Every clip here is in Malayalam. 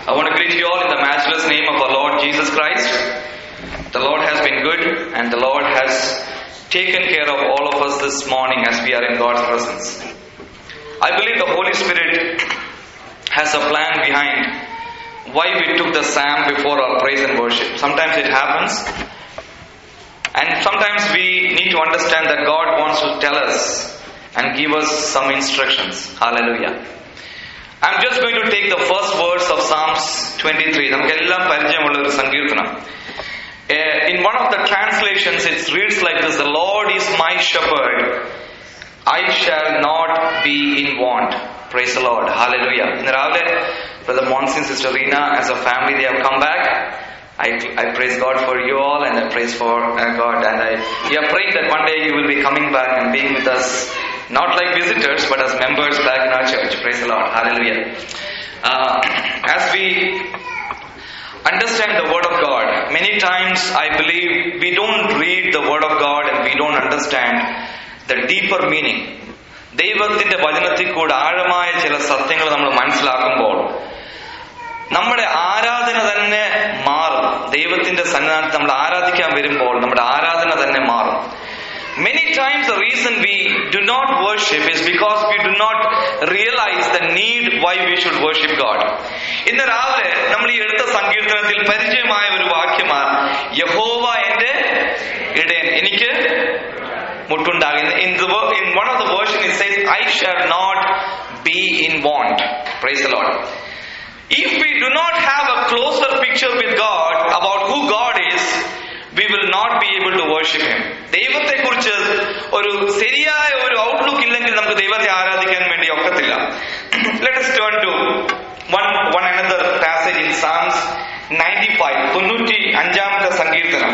I want to greet you all in the matchless name of our Lord Jesus Christ. The Lord has been good and the Lord has taken care of all of us this morning as we are in God's presence. I believe the Holy Spirit has a plan behind why we took the psalm before our praise and worship. Sometimes it happens, and sometimes we need to understand that God wants to tell us and give us some instructions. Hallelujah. I'm just going to take the first verse of Psalms 23. നമുക്കെല്ലാം പരിചയമുള്ള ഒരു സങ്കീർത്തനം Eh, In one of the translations, it reads like this The Lord is my shepherd, I shall not be in want. Praise the Lord. Hallelujah. ഇന്ന് രാവിലെ Brother Monson, Sister Rina, as a family, they have come back. I, I praise God for you all and I praise for uh, God and I we are praying that one day you will be coming back and being with us not like visitors but as members back in our church. Praise the Lord. Hallelujah. Uh, as we understand the Word of God. Many times I believe we don't read the Word of God and we don't understand the deeper meaning. ദൈവത്തിന്റെ വചനത്തിൽ കൂടെ ആഴമായ ചില സത്യങ്ങൾ നമ്മൾ മനസ്സിലാക്കുമ്പോൾ നമ്മുടെ ആരാധന തന്നെ മാറും ദൈവത്തിന്റെ സന്നിധാനത്ത് നമ്മൾ ആരാധിക്കാൻ വരുമ്പോൾ നമ്മുടെ ആരാധന തന്നെ മാറും Many times the reason we do not worship is because we do not realize the need why we should worship God. ഇന്ന് രാവിലെ നമ്മൾ ഈ എടുത്ത സങ്കീർത്തനത്തിൽ പരിചയമായ ഒരു വാക്യമാണ് യഹോവ എന്റെ ഇടയൻ എനിക്ക് മുട്ടുണ്ടാകും in the wo- in one of the version it says I shall not be in want. Praise the Lord. If we do not have a closer picture with God about who God is, we will not be able to worship Him. ദൈവത്തെ കുറിച്ച് ഒരു ശരിയായ ഒരു ഔട്ട്ലുക്ക് ഇല്ലെങ്കിൽ നമുക്ക് ദൈവത്തെ ആരാധിക്കാൻ വേണ്ടി ഒക്കത്തില്ല let us turn to one one another passage in Psalms 95 തൊണ്ണൂറ്റി അഞ്ചാമത്തെ സങ്കീർത്തനം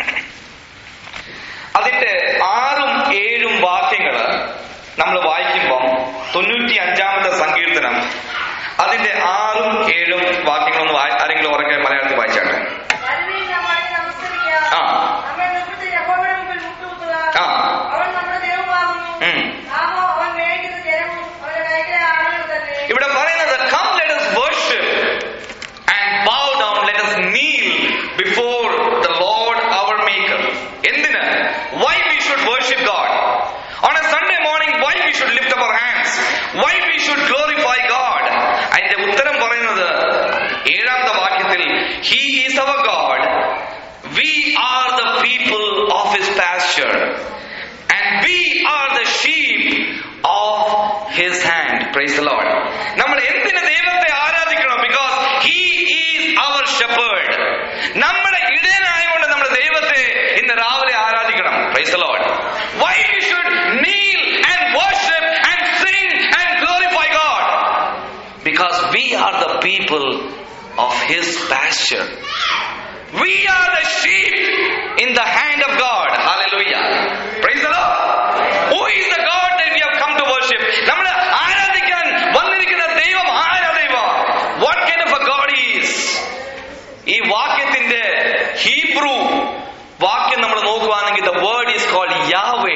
അതിന്റെ ആറും ഏഴും വാക്യങ്ങൾ നമ്മൾ വായിക്കുമ്പം തൊണ്ണൂറ്റി അഞ്ചാമത്തെ സങ്കീർത്തനം അതിന്റെ ആറും ഏഴും വാക്യങ്ങളൊന്ന് വായി- ആരെങ്കിലും ഉറക്കെ മലയാളത്തിൽ വായിച്ചാട്ടെ വരുവിൻ, നമ്മെ നമസ്കരിക്കാം. ആ. നമ്മെ നിർത്തി യഹോവയുടെ മുമ്പിൽ മുട്ടുകുത്തുക. ആ. അവൻ നമ്മുടെ ദൈവമാകുന്നു. ഉം. നാമോ അവൻ മേയ്ക്കുന്ന ജനവും അവന്റെ കൈയിലെ ആളുകൾ തന്നെ. ഇവിടെ പറയുന്നത് come let us worship and bow down let us kneel before the lord our maker എന്തിന് why we should worship god on a sunday morning why we should lift up our hands why we should glorify god അതിന്റെ ഉത്തരം പറയുന്നത് ഏഴാമത്തെ വാക്യത്തിൽ he is our god we are the people of his pasture and we are the sheep of his hand praise the lord നമ്മൾ എന്തിന് ദൈവത്തെ ആരാധിക്കണം because he is our shepherd നമ്മുടെ ഇടയനായതുകൊണ്ട് നമ്മൾ ദൈവത്തെ ഇന്ന് രാവിലെ ആരാധിക്കണം praise the lord why we should kneel and worship and sing and glorify god because we are the people of his pasture we are the sheep in the hand of God. Hallelujah. Praise the Lord. Who is the God that we have come to worship? നമ്മൾ ആരാധിക്കാൻ വന്നിരിക്കുന്ന ദൈവം ആരാ ദൈവം what kind of a god is ഈ വാക്യത്തിന്റെ ഹീബ്രു വാക്യം നമ്മൾ നോക്കുകയാണെങ്കിൽ the word is called Yahweh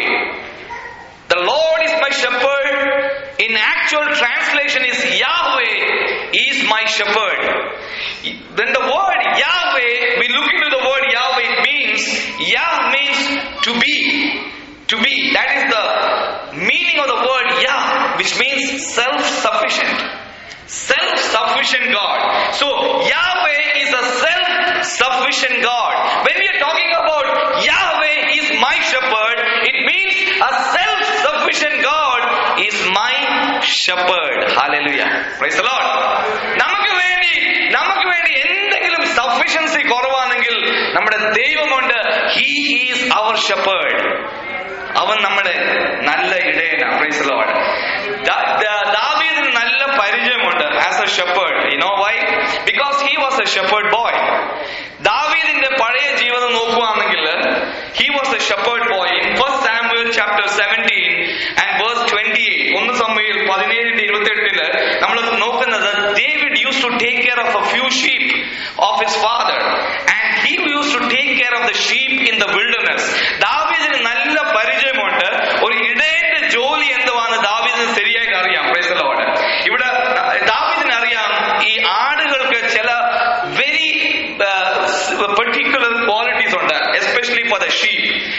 The Lord is my shepherd. In actual translation is Yahweh is my shepherd. Then the word Yahweh, we look into the word Yahweh, it means Yah means to be. To be. That is the meaning of the word Yah, which means self-sufficient. Self-sufficient God. So Yahweh is a self-sufficient God. When we are talking about Yahweh is my shepherd, it means a self-sufficient God is my shepherd. Hallelujah. Praise the Lord. നമുക്ക് വേണ്ടി നമുക്ക് വേണ്ടി എന്തെങ്കിലും സഫിഷ്യൻസി കുറവാണെങ്കിൽ നമ്മുടെ ദൈവമുണ്ട് ഹി ഈസ് അവർ ഷെപ്പേർഡ് അവൻ നമ്മുടെ നല്ല ഇടയനാണ് പ്രൈസ് ലോർഡ് ദാവീദിന് നല്ല പരിചയമുണ്ട് as a shepherd you know why because he was a shepherd boy ദാവീദിന്റെ പഴയ ജീവിതം നോക്കുകയാണെങ്കിൽ he was a shepherd boy in first Samuel chapter seventeen and verse twenty eight ഒന്ന് സമയൽ പതിനേഴിന്റെ ഇരുപത്തെട്ടില് നമ്മൾ നോക്കുന്നത് David use to take care of a few sheep of his father and he use to take care of the sheep in the wilderness ദാവീദിന് നല്ല പരിചയമുണ്ട് ഒരു ഇടയന്റെ ജോലി എന്തുവാന്ന് ദാവീദിന് ശരിയായിട്ട് അറിയാം പ്രൈസ് ലോഡ് ഇവിടെ ദാവീദിന് അറിയാം ഈ ആടുകൾക്ക് ചില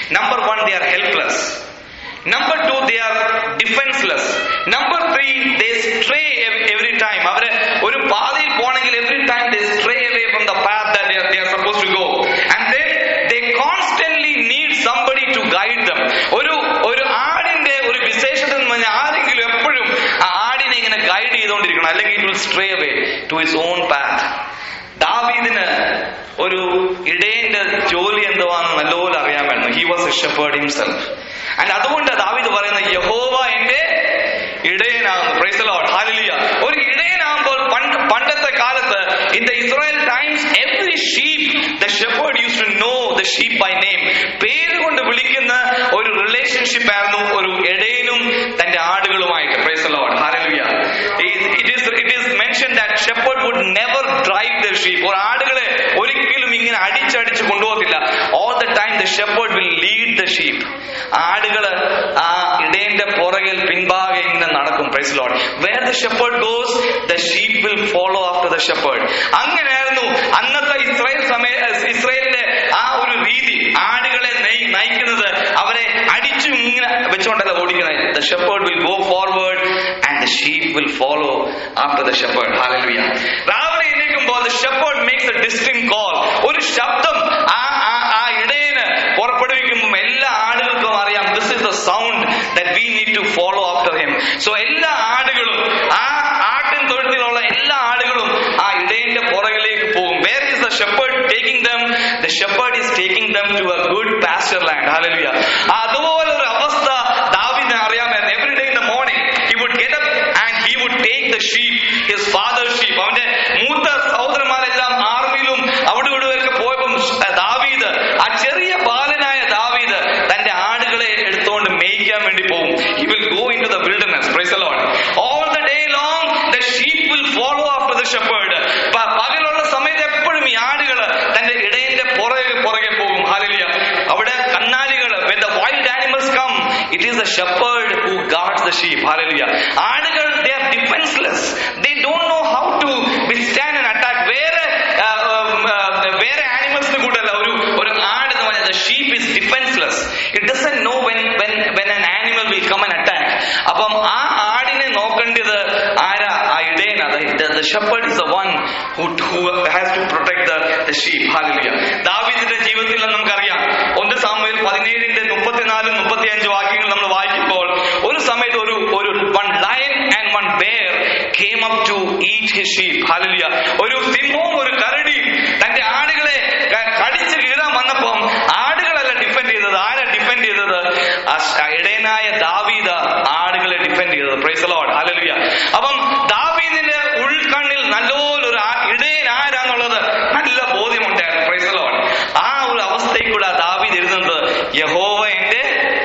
Number one, they are helpless. Number two, they are defenseless. Number three, they stray ev- every time. അവര് ഒരു പാതയിൽ പോണെങ്കിൽ every time they stray away from the path that they are, they are supposed to go. And then they constantly need somebody to guide them. ഒരു ഒരു ആടിന്റെ ഒരു വിശേഷത എന്ന് പറഞ്ഞാൽ ആരെങ്കിലും എപ്പോഴും ആ ആടിനെ ഇങ്ങനെ ഗൈഡ് ചെയ്തുകൊണ്ടിരിക്കണം അല്ലെങ്കിൽ it will stray away to his own path ദാവീദിന് ഒരു ഇടയന്റെ ജോലി എന്തുവാന്ന് നല്ലപോലെ അറിയാമായിരുന്നു he was a shepherd himself and അതുകൊണ്ട് ദാവീദ് പറയുന്നത് യഹോവ എന്റെ ഇടയനാകുന്നു പ്രൈസ് ലോർഡ് ഹാലലിയ ഒരു ഇടയനാകുമ്പോൾ പണ്ട് പണ്ടത്തെ കാലത്ത് in the Israel times every sheep the shepherd use to know the sheep by name പേര് കൊണ്ട് വിളിക്കുന്ന ഒരു റിലേഷൻഷിപ്പ് ആയിരുന്നു ഒരു ഇടയനും തന്റെ ആടുകളുമായിട്ട് praise Lord hallelujah it is it is mention that shepherd would never drive the sheep ഒരു ആടുകളെ ഒരിക്കലും ഇങ്ങനെ അടിച്ചടിച്ച് കൊണ്ടുപോകത്തില്ല all the time the shepherd will lead the sheep ആടുകള് ആ ഇടയന്റെ പുറകിൽ പിൻഭാഗെ ഇങ്ങനെ നടക്കും praise Lord where the shepherd goes the sheep will follow after the shepherd അങ്ങനെയായിരുന്നു അന്നത്തെ ഇസ്രായേൽ സമയ ഇസ്രായേലിന്റെ ആ ഒരു രീതി ആടുകളെ നയി- നയിക്കുന്നത് അവരെ അടിച്ചു ഇങ്ങനെ വെച്ചുകൊണ്ടല്ല ഓടിക്കുന്നത് the shepherd will go forward and the sheep will follow after the shepherd hallelujah രാവിലെ എണീക്കുമ്പോൾ the shepherd makes a distinct call ഒരു ശബ്ദം ആ ആ- ആ ഇടയന് പുറപ്പെടുവിക്കുമ്പോൾ എല്ലാ ആടുകൾക്കും അറിയാം this is the sound that we need to follow after him so എല്ലാ ആടുകളും ആ ആട്ടിൻ തൊഴുത്തിലുള്ള എല്ലാ ആടുകളും ആ ഇടയന്റെ പുറകിലേക്ക് പോകും where is the shepherd taking them the shepherd is taking them to a good pasture land hallelujah അതുപോലെ ഒരു അവസ്ഥ ദാവിദിനെ അറിയാമായിരുന്നു every day in the morning he would get up and he would take the sheep his father sheep അവന്റെ മൂത്ത സഹോദരന്മാരെല്ലാം ആർമിയിലും അവിടെ ഇവിടെയൊക്കെ പോയപ്പം ദാവീദ് ആ ചെറിയ ബാലനായ ദാവീദ് തന്റെ ആടുകളെ എടുത്തുകൊണ്ട് മേയ്ക്കാൻ വേണ്ടി പോകും he will go into the wilderness praise Lord all the day long the sheep will follow after the shepherd പകലുള്ള സമയത്ത് എപ്പോഴും ഈ ആടുകൾ തന്റെ ഇടയന്റെ പുറകെ പുറകെ പോകും ഹാലലിയ അവിടെ കന്നാലികൾ when the wild animals come it is the shepherd who guards the sheep hallelujah ആടുകൾ they are defenseless they don't know how to withstand an attack വേറെ ആ, ഉം, ആ, വേറെ ആനിമൽസിന് കൂട്ടല്ല ഒരു ഒരു ആട് എന്ന് പറഞ്ഞാൽ the sheep is defenseless it doesn't know when when when an animal will come and attack അപ്പം ആ ആടിനെ നോക്കേണ്ടത് ആരാ ആ ഇടയനാ the, the shepherd is the one who, who has to protect the, the sheep hallelujah ദാവീദിന്റെ ജീവിതത്തിൽ നമുക്കറിയാം ഒന്ന് സാമുവേൽ പതിനേഴിന്റെ മുപ്പത്തിനാലും മുപ്പത്തിയഞ്ച് വാക്യങ്ങൾ നമ്മൾ വായിക്കുമ്പോൾ ഒരു സമയത്ത് ഒരു ഒരു one lion and one bear came up to eat his sheep hallelujah ഒരു സിംഹവും ഒരു കരടിയും തന്റെ ആടുകളെ ക- കടിച്ച് കീറാൻ വന്നപ്പം ആടുകളല്ല ഡിഫെൻഡ് ചെയ്തത് ആരാ ഡിഫെൻഡ് ചെയ്തത് ആ ശ- ഇടയനായ ദാവീദ ആടുകളെ ഡിഫെൻഡ് ചെയ്തത് പ്രൈസ് ലോഡ് ഹല്ലേലൂയ അപ്പം ദാവീദിന്റെ ഉൾക്കണ്ണിൽ നല്ലൊരു ആ- ഇടയൻ ആരാന്നുള്ളത് നല്ല ബോധ്യമുണ്ടായിരുന്നു പ്രൈസ് ലോഡ് ആ ഒരു അവസ്ഥയിൽ കൂടെ ദാവീദ് എഴുതുന്നത് യഹോവ എന്റെ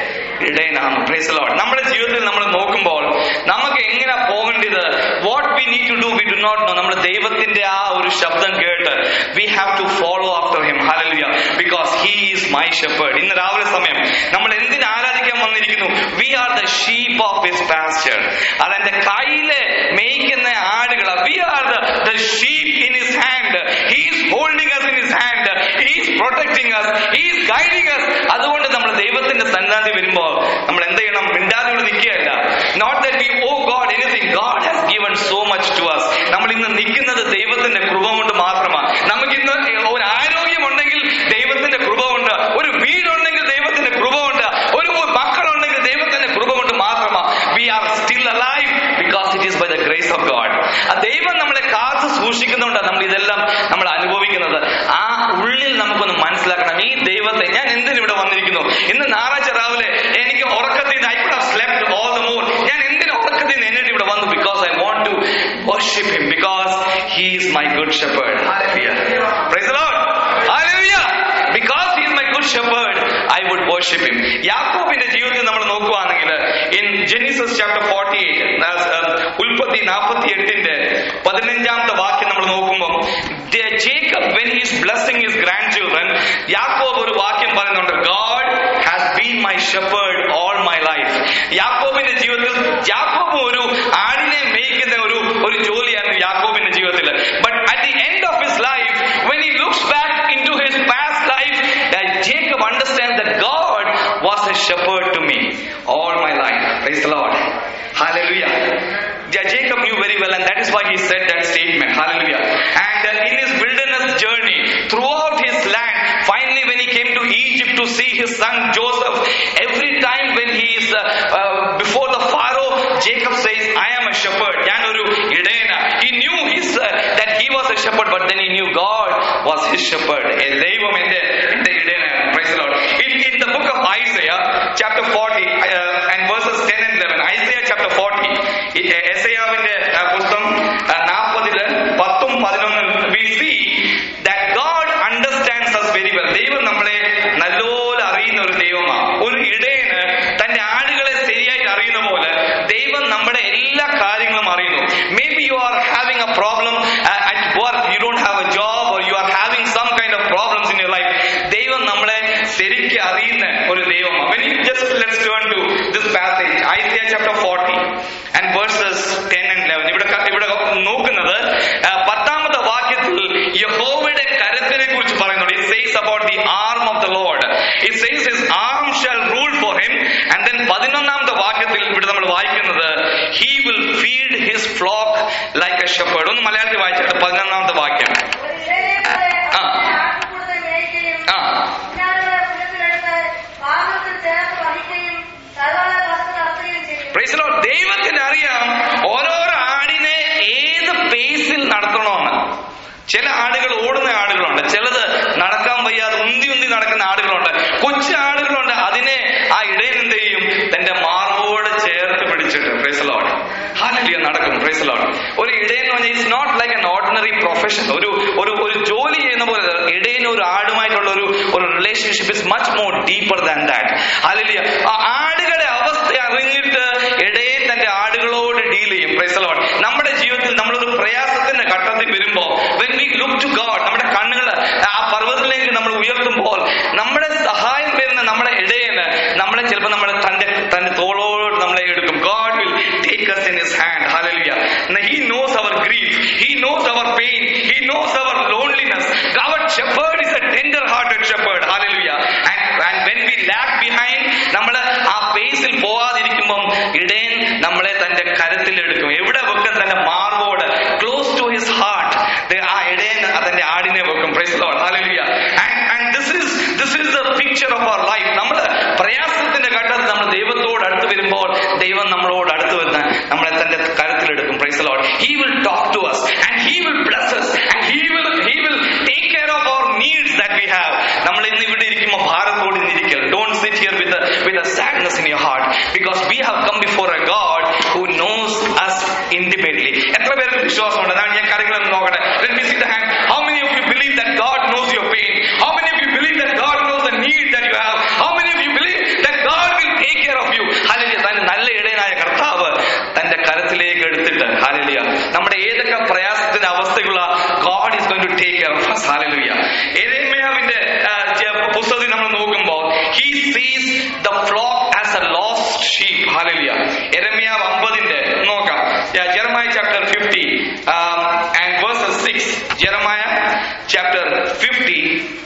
ഇടയനാണ് പ്രൈസ് ലോഡ് നമ്മുടെ ജീവിതത്തിൽ നമ്മൾ നോക്കുമ്പോൾ നമുക്ക് എങ്ങനെ പോകേണ്ടത് what we need to do we do not know നമ്മൾ ദൈവത്തിന്റെ ആ ഒരു ശബ്ദം കേട്ട് we have to follow after him hallelujah because he is my shepherd ഇന്ന് രാവിലെ സമയം നമ്മൾ എന്തിന് ആരാധിക്കാൻ വന്നിരിക്കുന്നു we are the sheep of his pastor അതെന്റെ കയ്യില് മേയ്ക്കുന്ന ആടുകൾ we are the sheep in his hand he is holding us in his hand he is protecting us he is guiding us അതുകൊണ്ട് നമ്മൾ ദൈവത്തിന്റെ സന്നാധി വരുമ്പോൾ നമ്മൾ എന്ത് ചെയ്യണം മിണ്ടാതെ ഇവിടെ നിൽക്കുകയല്ല not that we oh God anything God has given so much to us നമ്മൾ ഇന്ന് നിൽക്കുന്നത് ദൈവത്തിന്റെ കൃപ കൊണ്ട് മാത്രമാണ് നമുക്ക് ഇന്ന് ഒരു ആരോഗ്യമുണ്ടെങ്കിൽ ദൈവത്തിന്റെ കൃപ കൊണ്ട് ഒരു വീടുണ്ടെങ്കിൽ ദൈവത്തിന്റെ കൃപ കൊണ്ട് ഒരു മക്കളുണ്ടെങ്കിൽ ദൈവത്തിന്റെ കൃപ കൊണ്ട് മാത്രമാണ് we are still alive because it is by the grace of God ആ ദൈവം നമ്മളെ കാത്തു സൂക്ഷിക്കുന്നുണ്ടാണ് നമ്മൾ ഇതെല്ലാം നമ്മൾ അനുഭവിക്കുന്നത് ആ ഉള്ളിൽ നമുക്കൊന്ന് മനസ്സിലാക്കണം ഈ ദൈവത്തെ ഞാൻ എന്തിനു ഇവിടെ വന്നിരിക്കുന്നു ഇന്ന് ഞായറാഴ്ച രാവിലെ എനിക്ക് ഉറക്കത്തിൽ നിന്ന് I could have slept all the more ഞാൻ എന്തിനു ഉറക്കത്തിൽ നിന്ന് എന്നിട്ട് ഇവിടെ വന്നു because I want to worship him because he is my good shepherd praise the Lord hallelujah because he is my good shepherd I would worship him യാക്കോബിന്റെ ജീവിതത്തിൽ നമ്മൾ നോക്കുകയാണെങ്കിൽ in Genesis chapter forty eight ഉൽപ്പത്തി നാൽപ്പത്തി എട്ടിന്റെ പതിനഞ്ചാമത്തെ വാക്യം നമ്മൾ നോക്കുമ്പോൾ Jacob when he's blessing his grandchildren യാക്കോബ് ഒരു വാക്യം പറയുന്നുണ്ട് God has been my shepherd all my life യാക്കോബിന്റെ ജീവിതത്തിൽ യാക്കോബ് ഒരു ആടിനെ മേയ്ക്കുന്ന ഒരു ഒരു ജോലിയായിരുന്നു യാക്കോബിന്റെ ജീവിതത്തിൽ but at the end of his life when he looks back into his past life Jacob understand that God then he knew God was his shepherd. Eh, ദൈവം എന്റെ എന്റെ ഇടയനാണ്. Praise the Lord. In, in the book of Isaiah, chapter 40, uh, and verses 10 and 11, Isaiah chapter 40, ഈ, eh, എസയ്യാവിന്റെ uh, പുസ്തകം നാൽപ്പതില് പത്തും പതിനൊന്നും we see that God understands us very well. ദൈവം നമ്മളെ നല്ലപോലെ അറിയുന്ന ഒരു ദൈവമാണ് ഒരു ഇടയന് തന്റെ ആടുകളെ ശരിയായിട്ട് അറിയുന്ന പോലെ ദൈവം നമ്മുടെ എല്ലാ കാര്യങ്ങളും അറിയുന്നു maybe you are having a problem at work you don't have a job or you are having some kind of problems in your life ദൈവം നമ്മളെ ശരിക്കും അറിയുന്ന ഒരു ദൈവമാണ് when you just let's turn to this passage Isaiah chapter 40 and verses 10 and 11 ഇവിടെ ക- ഇവിടെ നോക്കുന്നത് ആ, പത്താമത്തെ വാക്യത്തിൽ യഹോവയുടെ കരത്തിനെ കുറിച്ച് പറയുന്നുണ്ട് it says about the arm of the Lord it says his arm shall rule for him and then പതിനൊന്നാമത്തെ വാക്യത്തിൽ ഇവിടെ നമ്മൾ വായിക്കുന്നത് he will feed his flock like a shepherd ഒന്ന് മലയാളത്തിൽ വായിച്ചിട്ട് പതിനൊന്നാമത്തെ വാക്യം ഒരു ഇടയനെ പോലെ ആ. അവന്റെ ആട്ടിൻകൂട്ടത്തെ മേയ്ക്കുകയും ആ കുഞ്ഞാടുകളെ പുറത്തിലെടുത്ത് പാദത്തിൽ ചേർത്ത് വഹിക്കുകയും തലവാളെ വസ്തു നടത്തുകയും ചെയ്യും Praise the Lord. ദൈവത്തിന് അറിയാം ഓരോരോ ആടിനെ ഏത് പേസിൽ നടത്തണമെന്ന് ചില ആടുകൾ ഓടുന്ന ആടുകളുണ്ട് ചിലത് നടക്കാൻ വയ്യാതെ ഉന്തി ഉന്തി നടക്കുന്ന ആടുകളുണ്ട് കൊച്ചു ആടുകളുണ്ട് അതിനെ ആ ഇടയൻ എന്ത് ചെയ്യും തന്റെ മാർബോട് ചേർത്ത് പിടിച്ചിട്ട് പ്രൈസ് ലോഡ് ഹാലലിയ നടക്കും പ്രൈസ് ലോഡ് ഒരു ഇടയൻ എന്ന് പറഞ്ഞാൽ it's not like an ordinary profession ഒരു ഒരു ഒരു ജോലി ചെയ്യുന്ന പോലെ ഇടയൻ ഒരു ആടുമായിട്ടുള്ള ഒരു ഒരു relationship is much more deeper than that hallelujah ആ ആടുകളുടെ അവസ്ഥ അറിഞ്ഞിട്ട് ഇടയൻ തന്റെ ആടുകളോട് ഡീൽ ചെയ്യും പ്രൈസ് ലോഡ് നമ്മുടെ ജീവിതത്തിൽ നമ്മളൊരു പ്രയാസത്തിന്റെ ഘട്ടത്തിൽ വരുമ്പോ when we look to God നമ്മുടെ കണ്ണുകൾ ആ പർവ്വതത്തിലേക്ക് നമ്മൾ ഉയർത്തുമ്പോൾ നമ്മുടെ സഹായം വരുന്ന നമ്മുടെ ഇടയന് നമ്മളെ ചിലപ്പോൾ നമ്മുടെ തന്റെ തന്റെ തോളോട് നമ്മളെ എടുക്കും God will take us in his hand hallelujah And he knows our grief he knows our pain he knows our loneliness our shepherd is a tender hearted shepherd hallelujah and, and when we lag behind നമ്മൾ ആ പേസിൽ പോവാതിരിക്കുമ്പം ഇടയൻ നമ്മളെ തന്റെ കരത്തിൽ എടുക്കും എവിടെ വെക്കും തന്റെ മാർവോട് ക്ലോസ് ടു ഹിസ് ഹാർട്ട് ആ ഇടയൻ അതിന്റെ ആടിനെ വെക്കും praise lord hallelujah and and this is this is the picture of our life നമ്മൾ പ്രയാസത്തിന്റെ ഘട്ടത്തിൽ നമ്മൾ ദൈവത്തോട് അടുത്ത് വരുമ്പോൾ ദൈവം നമ്മളോട് അടുത്ത് വരുന്ന നമ്മളെ തന്റെ കരത്തിലെടുക്കും praise lord he will talk to us and he will bless us and he will he will take care of our needs that we have നമ്മൾ ഇന്ന് ഇവിടെ ഇരിക്കുമ്പോൾ ഭാരത്തോട് ഇരിക്കൽ don't sit here with a with a sadness in your heart because we have come before a God who knows us intimately എത്ര പേർക്ക് വിശ്വാസമുണ്ട് അതാണ് ഞാൻ കാര്യങ്ങളൊന്ന് നോക്കട്ടെ let me see the hand how many of you believe that God knows your pain how many of you believe that God knows the need that you have how many of you believe that God will take care of you hallelujah തന്റെ നല്ല ഇടയനായ കർത്താവ് തന്റെ കരത്തിലേക്ക് എടുത്തിട്ട് hallelujah നമ്മുടെ ഏതൊക്കെ പ്രയാസത്തിന്റെ അവസ്ഥയുള്ള God is going to take care of us hallelujah എരേമ്യാവിന്റെ ആ, ചെ- പുസ്തകത്തിൽ നമ്മൾ നോക്കുമ്പോൾ he sees the flock as a lost sheep hallelujah എരമ്യാവ് അമ്പതിന്റെ നോക്കാം Jeremiah chapter fifty and verses six Jeremiah chapter fifty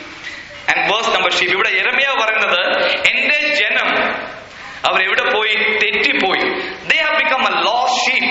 and verse number sheep ഇവിടെ എരമ്യാവ് പറയുന്നത് എന്റെ ജനം അവരെവിടെ പോയി തെറ്റിപ്പോയി they have become a lost sheep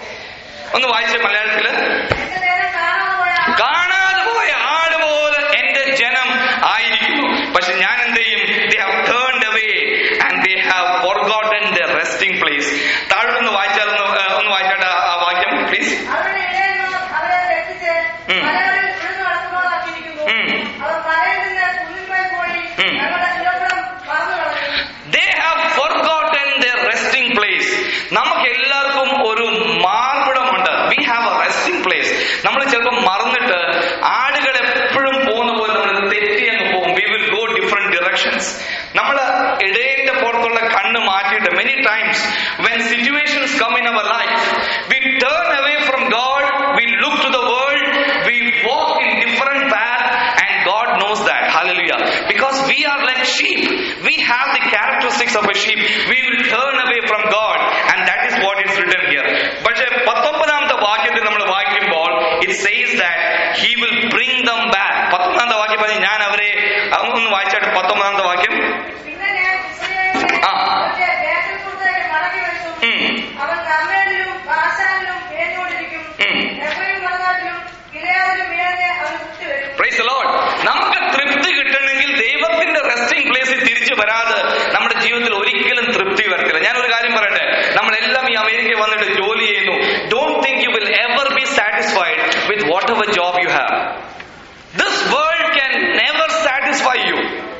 ഒന്ന് വായിച്ച മലയാളത്തില് എന്റെ നേരം കാണാതെ പോയ കാണാതെ പോയ ആട് പോലെ എന്റെ ജനം ആയിരിക്കുന്നു പക്ഷെ ഞാൻ എന്ത് ചെയ്യും they have turned away and they have forgotten the resting place താഴോട്ടൊന്ന് വായിച്ചാൽ ഒന്ന് ആ, ഒന്ന് വായിച്ചാട്ട് ആ- ആ വാക്യം പ്ലീസ് അവരുടെ ഇടയന്മാർ അവരെ തെറ്റിച്ച് ഉം. മലകളിൽ വിഴുന്നു നടത്തുന്നതാക്കിയിരിക്കുന്നു ഉം. അവർ മലയിൽ നിന്ന് കുന്നിന്മേൽ പോയി ഉം. ഞങ്ങളുടെ കിലോഗ്രാം മറന്നു കളഞ്ഞു they have forgotten the resting place നമുക്ക് എല്ലാവർക്കും ഒരു മാർപ്പിടമുണ്ട് we have a resting place നമ്മൾ ചിലപ്പോൾ മറന്നിട്ട് ആടുകൾ എപ്പോഴും പോകുന്ന പോലെ നമ്മൾ തെറ്റി അങ്ങ് പോകും we will go different directions നമ്മൾ ഇടയന്റെ പുറത്തുള്ള കണ്ണ് മാറ്റിയിട്ട് many times when situations come in our life we turn away from God we look to the world we walk in different path and God knows that hallelujah because we are like sheep we have the characteristics of a sheep we will turn away from god and that is what is written here പക്ഷേ പത്തൊമ്പതാമത്തെ വാക്യത്തിൽ നമ്മൾ വായിക്കുമ്പോൾ it says that he will bring them back പത്തൊമ്പതാമത്തെ വാക്യം പറഞ്ഞ് ഞാൻ അവരെ ഒന്ന് വായിച്ചാട്ട് പത്തൊമ്പതാമത്തെ വാക്യം പിന്നെ ഞാൻ ഇസ്രായേലിനെ ആ. അവരുടെ ദേശപ്പുറത്തേക്ക് മടക്കി വരുത്തും ഉം. അവൻ കർമ്മേലിലും ബാശാനിലും മേഞ്ഞുകൊണ്ടിരിക്കും ഉം. എഫ്രൈം മലനാട്ടിലും ഗിലെയാദിലും മേഞ്ഞ് അവൻ വിട്ടുവരും പ്രൈസ് the Lord നമുക്ക് തൃപ്തി കിട്ടണമെങ്കിൽ ദൈവത്തിന്റെ റെസ്റ്റിംഗ് പ്ലേസിൽ തിരിച്ചു വരാതെ നമ്മുടെ ജീവിതത്തിൽ ഒരിക്കലും തൃപ്തി വരത്തില്ല ഞാൻ ഒരു കാര്യം പറയട്ടെ നമ്മളെല്ലാം ഈ അമേരിക്കയിൽ വന്നിട്ട് ജോലി ചെയ്യുന്നു don't think you will ever be satisfied with whatever job you have. This world can never satisfy you.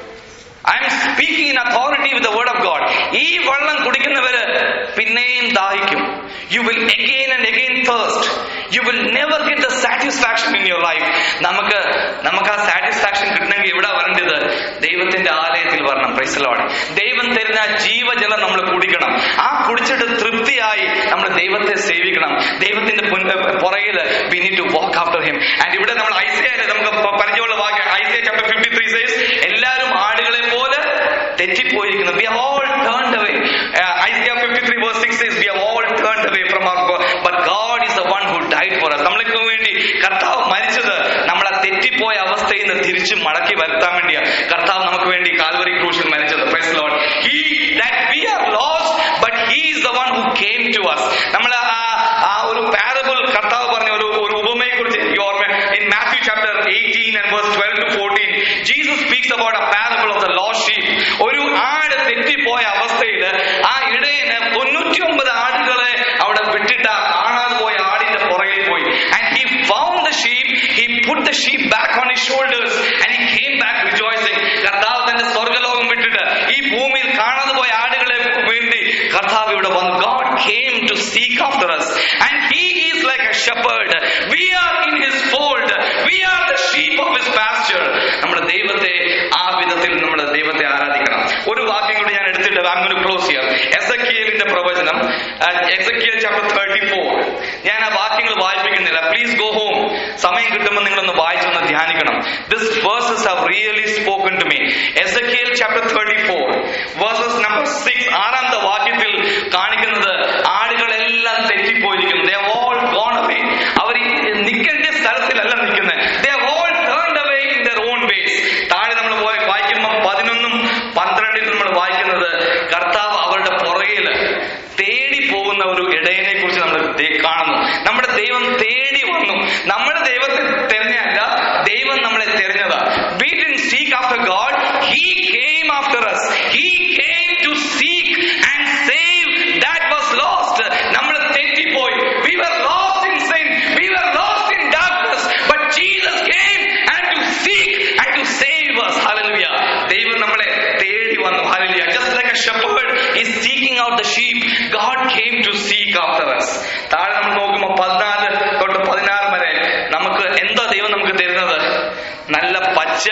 I am speaking in authority with the word of God. ഈ വെള്ളം കുടിക്കുന്നവര് പിന്നെയും ദാഹിക്കും you will again and again thirst you will never get the satisfaction in your life നമുക്ക് നമുക്ക് ആ സാറ്റിസ്ഫാക്ഷൻ കിട്ടണമെങ്കിൽ എവിടെ വരേണ്ടത് ദൈവത്തിന്റെ ആലയത്തിൽ വരണം പ്രൈസലോട് ദൈവം തരുന്ന ആ ജീവജലം നമ്മൾ കുടിക്കണം ആ കുടിച്ചിട്ട് തൃപ്തിയായി നമ്മൾ ദൈവത്തെ സേവിക്കണം ദൈവത്തിന്റെ പുറകിൽ we need to walk after him and ഇവിടെ നമ്മൾ ഐസിയയില് നമുക്ക് പ- പരിചയമുള്ള വാക്യം Isaiah chapter fifty three says എല്ലാവരും ആടുകളെ പോലെ തെറ്റിപ്പോയിരിക്കുന്നു we all turned away Isaiah fifty three verse six says we all turned away from but God is the one who died for us നമ്മൾക്ക് വേണ്ടി കർത്താവ് മരിച്ചത് നമ്മളെ തെറ്റിപ്പോയ അവസ്ഥയിൽ നിന്ന് തിരിച്ച് മടക്കി വരുത്താൻ വേണ്ടിയാ കർത്താവ് നമുക്ക് വേണ്ടി കാൽവറി ക്രൂശിൽ മരിച്ചത് praise lord he that we are lost but he is the one who came to us നമ്മൾ ആ ആ ഒരു പാരബിൾ കർത്താവ് പറഞ്ഞ ഒരു ഒരു ഉപമയെ കുറിച്ച് എനിക്ക് ഓർമ്മ in Matthew chapter 18 and verse 12 to 14 Jesus speaks about a parable of the lost sheep ഒരു ആട് തെറ്റിപ്പോയ അവസ്ഥയിൽ ആ ഇടയന് തൊണ്ണൂറ്റി ഒമ്പത് ആടുകളെ അവിടെ വിട്ടിട്ട് ആ കാണാതെ പോയ ആടിന്റെ പുറകിൽ പോയി and he found the sheep he put the sheep back on his shoulders and he came back rejoicing കർത്താവ് തന്റെ സ്വർഗ്ഗലോകം വിട്ടിട്ട് ഈ ഭൂമിയിൽ കാണാതെ പോയ ആടുകളെ വേണ്ടി കർത്താവ് ഇവിടെ വന്നു God came to seek after us and he is like a shepherd we are in his fold we are the sheep of his pasture നമ്മുടെ ദൈവത്തെ ആ വിധത്തിൽ നമ്മുടെ ദൈവത്തെ ആരാധിക്കണം ഒരു വാക്യം കൂടി ഞാൻ എടുത്തിട്ട് I'm going to close here എസക്കിയലിന്റെ പ്രവചനം എസക്കിയൽ ചാപ്റ്റർ തേർട്ടി ഫോർ ഞാൻ ആ വാക്യങ്ങൾ വായിപ്പിക്കുന്നില്ല പ്ലീസ് ഗോ ഹോം സമയം കിട്ടുമ്പോൾ നിങ്ങളൊന്ന് വായിച്ചൊന്ന് ധ്യാനിക്കണം this verses have really spoken to me Ezekiel chapter thirty four verses number six ആറാമത്തെ വാക്യത്തിൽ കാണിക്കുന്നത് ആടുകളെല്ലാം തെറ്റിപ്പോയിരിക്കുന്നു ദേ ഓൾ ഗോൺ അവേ അവർ നിൽക്കേണ്ട സ്ഥലത്തിലല്ല നിൽക്കുന്നത് they all turned away in their own ways താഴെ നമ്മൾ പോയി വായിക്കുമ്പോൾ പതിനൊന്നും പന്ത്രണ്ടിൽ നമ്മൾ വായിക്കുന്നത് കർത്താവ് അവരുടെ പുറകിൽ തേടി പോകുന്ന ഒരു ഇടയനെ കുറിച്ച് നമ്മൾ ദേ- കാണുന്നു നമ്മുടെ ദൈവം തേടി വന്നു നമ്മുടെ ദൈവത്തെ തെരഞ്ഞല്ല ദൈവം നമ്മളെ തെരഞ്ഞതാ we didn't seek after God he came after us he came to seek and save that was lost നമ്മൾ തെറ്റിപ്പോയി we were lost in sin we were lost in darkness but jesus came and to seek and to save us hallelujah ദൈവം നമ്മളെ തേടി വന്നു hallelujah just like a shepherd is seeking out the sheep god came to seek after us താഴെ നമ്മൾ നോക്കുമ്പോൾ പതിനാല് തൊട്ട് പതിനാറ് വരെ നമുക്ക് എന്താ ദൈവം നമുക്ക് തരുന്നത് നല്ല പച്ച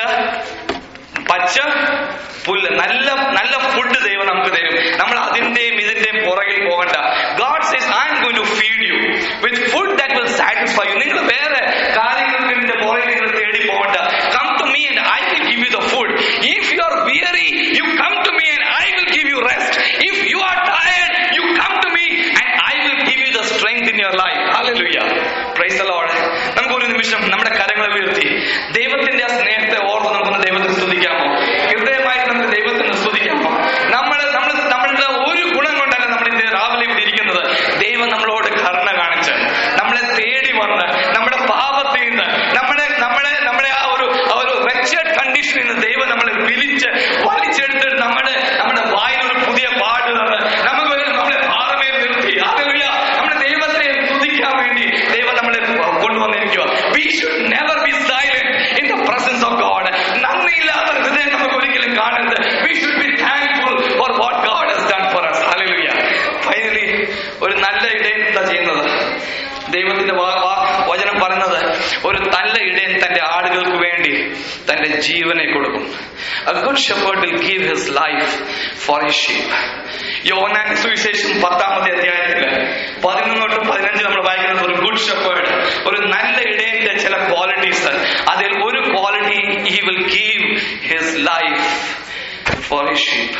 പച്ച പുല്ല് നല്ല നല്ല ഫുഡ് ദൈവം നമുക്ക് തരും നമ്മൾ അതിന്റെയും ഇതിന്റെയും പുറകിൽ പോകണ്ട God says I'm going to feed you with food that will satisfy you നിങ്ങൾ വേറെ കാര്യങ്ങൾക്ക് ഇതിന്റെ പുറകിൽ നിങ്ങൾ തേടി പോകണ്ട come to me and I will give you the food if you are weary you come to me and I will give you rest if you are tired you come to me and I will give you the strength in your life hallelujah praise the Lord നമുക്ക് ഒരു നിമിഷം നമ്മുടെ കരങ്ങളെ ഉയർത്തി ദൈവത്തിന്റെ ആ സ്നേഹത്തെ ഓർത്ത് നമുക്കൊന്ന് ദൈവത്തെ സ്തുതിക്കാമോ ഹൃദയമായിട്ട് നമുക്ക് ദൈവത്തിന് സ്തുതിക്കാമോ നമ്മൾ നമ്മൾ നമ്മളുടെ ഒരു ഗുണം കൊണ്ടല്ല നമ്മൾ ഇന്ന് രാവിലെ ഇവിടെ ഇരിക്കുന്നത് ദൈവം നമ്മളോട് കരുണ കാണിച്ച് നമ്മളെ തേടി വന്ന് നമ്മുടെ പാപത്തിൽ നിന്ന് നമ്മുടെ നമ്മുടെ നമ്മുടെ ആ ഒരു ആ ഒരു റെച്ചഡ് കണ്ടീഷനിൽ നിന്ന് ദൈവം നമ്മളെ വിളിച്ച് വലിച്ചെടുത്തിട്ട് നമ്മുടെ നമ്മുടെ വായിൽ ഒരു പുതിയ പാട്ട് തന്ന് നമുക്ക് ഒരു നമ്മളെ പാറമേൽ നിർത്തി ഹല്ലേലൂയ നമ്മുടെ ദൈവത്തെ സ്തുതിക്കാൻ വേണ്ടി ദൈവം നമ്മളെ കൊണ്ടുവന്നിരിക്കുക we should never be silent in the presence of God നന്ദിയില്ലാത്ത ഹൃദയം നമുക്ക് ഒരിക്കലും കാണരുത് we should be thankful for what God has done for us hallelujah finally ഒരു നല്ല ഇടയൻ എന്താ ചെയ്യുന്നത് ദൈവത്തിന്റെ വാ- വാ- വചനം പറയുന്നത് ഒരു നല്ല ഇടയൻ തന്റെ ആടുകൾക്ക് വേണ്ടി തന്റെ ജീവനെ കൊടുക്കും A good shepherd will give his life for his sheep. യോഹന്നാന്റെ സുവിശേഷം പത്താമത്തെ അധ്യായത്തിൽ പതിനൊന്ന് തൊട്ട് പതിനഞ്ച് നമ്മൾ വായിക്കുന്നത് ഒരു ഗുഡ് ഷെപ്പേർഡ് ഒരു നല്ല ഇടയന്റെ ചില ക്വാളിറ്റീസ് അതിൽ ഒരു quality he will give his life for his sheep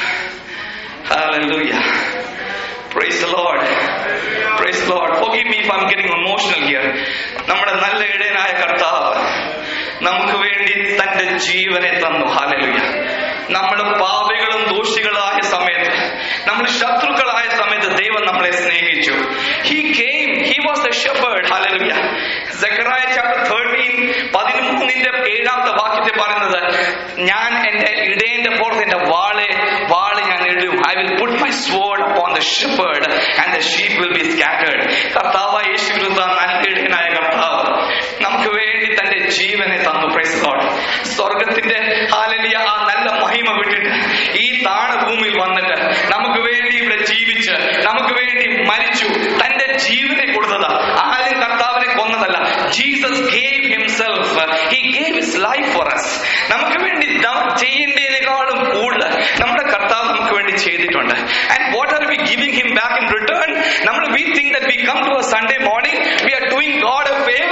Hallelujah. Praise the Lord. Praise the Lord. Forgive me if I'm getting emotional here. നമ്മുടെ നല്ല ഇടയനായ കർത്താവ് നമുക്ക് വേണ്ടി തന്റെ ജീവനെ തന്നു ഹാലലുയ നമ്മൾ പാപികളും ദോഷികളായ സമയത്ത് നമ്മൾ ശത്രുക്കളായ സമയത്ത് ദൈവം നമ്മളെ സ്നേഹിച്ചു he came he was a shepherd hallelujah Zechariah chapter thirteen പതിമൂന്നിന്റെ ഏഴാമത്തെ വാക്യത്തിൽ പറയുന്നത് ഞാൻ എന്റെ ഇടയന്റെ പുറത്ത് എന്റെ വാളെ വാള് ഞാൻ ഇടും I will put my sword upon the shepherd and the sheep will be scattered കർത്താവ് യേശു ക്രിസ്തു നല്ല ഇടയനായ കർത്താവ് നമുക്ക് വേണ്ടി തന്റെ ജീവനെ തന്നു പ്രൈസ് ഗോഡ് സ്വർഗത്തിന്റെ ഹാലലിയ ആ നല്ല മഹിമ വിട്ടിട്ട് ഈ താണഭൂമിയിൽ വന്നിട്ട് നമുക്ക് വേണ്ടി ഇവിടെ ജീവിച്ച് നമുക്ക് വേണ്ടി മരിച്ചു തന്റെ ജീവനെ കൊടുത്തതാ ആരും കർത്താവിനെ കൊന്നതല്ല Jesus gave himself he gave his life for us നമുക്ക് വേണ്ടി നാം ചെയ്യേണ്ടതിനേക്കാളും കൂടുതൽ നമ്മുടെ കർത്താവ് നമുക്ക് വേണ്ടി ചെയ്തിട്ടുണ്ട് and what are we giving him back in return നമ്മൾ we think that we come to a Sunday morning we are doing God a favour